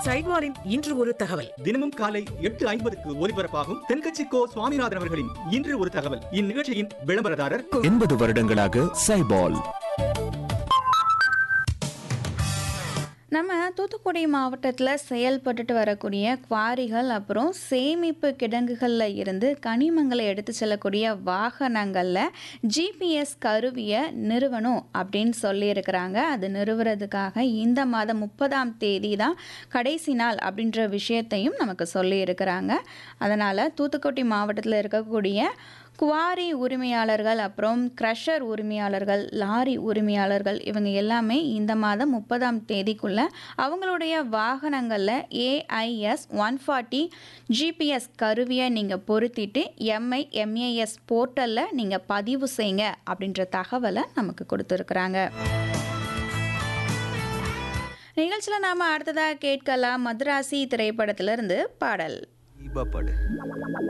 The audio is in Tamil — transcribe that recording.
சைட்வாரின் இன்று ஒரு தகவல் தினமும் காலை எட்டு ஐம்பதுக்கு ஒலிபரப்பாகும் தென்கட்சி கோ சுவாமிநாதன் அவர்களின் இன்று ஒரு தகவல் இந்நிகழ்ச்சியின் விளம்பரதாரர் எண்பது வருடங்களாக சைபால் நம்ம தூத்துக்குடி மாவட்டத்தில் செயல்பட்டுட்டு வரக்கூடிய குவாரிகள் அப்புறம் சேமிப்பு கிடங்குகளில் இருந்து கனிமங்களை எடுத்து செல்லக்கூடிய வாகனங்களில் ஜிபிஎஸ் கருவியை நிறுவனம் அப்படின்னு சொல்லியிருக்கிறாங்க அது நிறுவுறதுக்காக இந்த மாதம் முப்பதாம் தேதி தான் கடைசி நாள் அப்படின்ற விஷயத்தையும் நமக்கு சொல்லியிருக்கிறாங்க அதனால் தூத்துக்குடி மாவட்டத்தில் இருக்கக்கூடிய குவாரி உரிமையாளர்கள் அப்புறம் க்ரஷர் உரிமையாளர்கள் லாரி உரிமையாளர்கள் இவங்க எல்லாமே இந்த மாதம் முப்பதாம் தேதிக்குள்ள அவங்களுடைய வாகனங்களில் ஏஐஎஸ் ஒன் ஃபார்ட்டி ஜிபிஎஸ் கருவியை நீங்கள் பொருத்திட்டு எம்ஐ எம்ஏஎஸ் போர்ட்டலில் நீங்கள் பதிவு செய்யுங்க அப்படின்ற தகவலை நமக்கு கொடுத்துருக்குறாங்க நிகழ்ச்சியில் நாம் அடுத்ததாக கேட்கலாம் மദ്രാசி திரைப்படத்திலிருந்து பாடல் தீபா பாடு